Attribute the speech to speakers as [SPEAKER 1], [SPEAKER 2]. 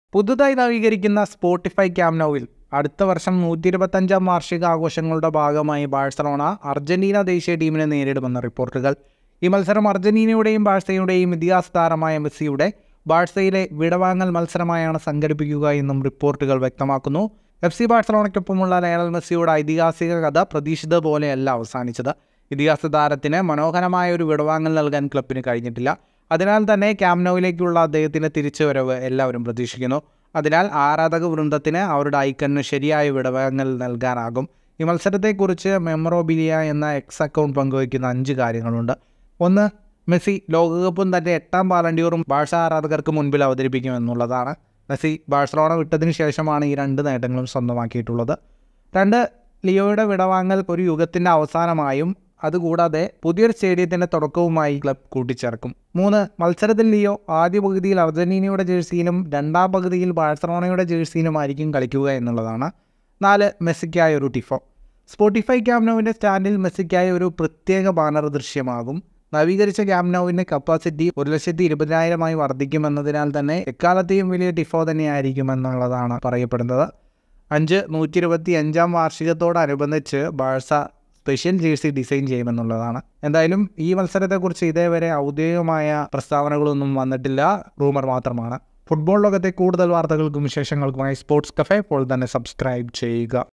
[SPEAKER 1] പുതുതായി നവീകരിക്കുന്ന സ്പോട്ടിഫൈ ക്യാമ്നോവിൽ അടുത്ത വർഷം നൂറ്റി ഇരുപത്തഞ്ചാം വാർഷിക ആഘോഷങ്ങളുടെ ഭാഗമായി ബാഴ്സലോണ അർജന്റീന ദേശീയ ടീമിനെ നേരിടുമെന്ന റിപ്പോർട്ടുകൾ ഈ മത്സരം അർജന്റീനയുടെയും ബാഴ്സയുടെയും ഇതിഹാസ താരമായ മെസ്സിയുടെ ബാഴ്സയിലെ വിടവാങ്ങൽ മത്സരമായാണ് സംഘടിപ്പിക്കുക എന്നും റിപ്പോർട്ടുകൾ വ്യക്തമാക്കുന്നു എഫ് സി ബാഴ്സലോണയ്ക്കൊപ്പമുള്ള ലയണൽ മെസ്സിയുടെ ഐതിഹാസിക കഥ പ്രതീക്ഷിത പോലെയല്ല അവസാനിച്ചത് ഇതിഹാസ താരത്തിന് മനോഹരമായ ഒരു വിടവാങ്ങൽ നൽകാൻ ക്ലബിന് കഴിഞ്ഞിട്ടില്ല അതിനാൽ തന്നെ ക്യാമ്നോയിലേക്കുള്ള അദ്ദേഹത്തിൻ്റെ തിരിച്ചുവരവ് എല്ലാവരും പ്രതീക്ഷിക്കുന്നു അതിനാൽ ആരാധക വൃന്ദത്തിന് അവരുടെ ഐക്കണിന് ശരിയായ വിടവാങ്ങൽ നൽകാനാകും ഈ മത്സരത്തെക്കുറിച്ച് മെമ്മറോബിലിയ എന്ന എക്സ് അക്കൗണ്ട് പങ്കുവയ്ക്കുന്ന അഞ്ച് കാര്യങ്ങളുണ്ട് ഒന്ന് മെസ്സി ലോകകപ്പും തൻ്റെ എട്ടാം പാലണ്ടിയോറും ബാഴ്സ ആരാധകർക്ക് മുൻപിൽ അവതരിപ്പിക്കുമെന്നുള്ളതാണ് മെസ്സി ബാഴ്സലോണ വിട്ടതിന് ശേഷമാണ് ഈ രണ്ട് നേട്ടങ്ങളും സ്വന്തമാക്കിയിട്ടുള്ളത് രണ്ട് ലിയോയുടെ വിടവാങ്ങൽ ഒരു യുഗത്തിൻ്റെ അവസാനമായും അതുകൂടാതെ പുതിയൊരു സ്റ്റേഡിയത്തിൻ്റെ തുടക്കവുമായി ക്ലബ് കൂട്ടിച്ചേർക്കും മൂന്ന് മത്സരത്തിൽ ലിയോ ആദ്യ പകുതിയിൽ അർജന്റീനയുടെ ജേഴ്സിയിലും രണ്ടാം പകുതിയിൽ ബാഴ്സലോണയുടെ ജേഴ്സിയിലുമായിരിക്കും കളിക്കുക എന്നുള്ളതാണ് നാല് മെസ്സിക്കായ ഒരു ടിഫോ സ്പോട്ടിഫൈ ക്യാമ്നോവിൻ്റെ സ്റ്റാൻഡിൽ മെസ്സിക്കായ ഒരു പ്രത്യേക ബാനർ ദൃശ്യമാകും നവീകരിച്ച ക്യാമ്നോവിൻ്റെ കപ്പാസിറ്റി ഒരു ലക്ഷത്തി ഇരുപതിനായിരമായി വർദ്ധിക്കുമെന്നതിനാൽ തന്നെ എക്കാലത്തെയും വലിയ ടിഫോ തന്നെയായിരിക്കും എന്നുള്ളതാണ് പറയപ്പെടുന്നത് അഞ്ച് നൂറ്റി ഇരുപത്തി അഞ്ചാം വാർഷികത്തോടനുബന്ധിച്ച് ബാഴ്സ സ്പെഷ്യൽ ജേഴ്സി ഡിസൈൻ ചെയ്യുമെന്നുള്ളതാണ് എന്തായാലും ഈ മത്സരത്തെക്കുറിച്ച് ഇതേവരെ ഔദ്യോഗികമായ പ്രസ്താവനകളൊന്നും വന്നിട്ടില്ല റൂമർ മാത്രമാണ് ഫുട്ബോൾ ലോകത്തെ കൂടുതൽ വാർത്തകൾക്കും വിശേഷങ്ങൾക്കുമായി സ്പോർട്സ് കഫേ ഇപ്പോൾ തന്നെ സബ്സ്ക്രൈബ് ചെയ്യുക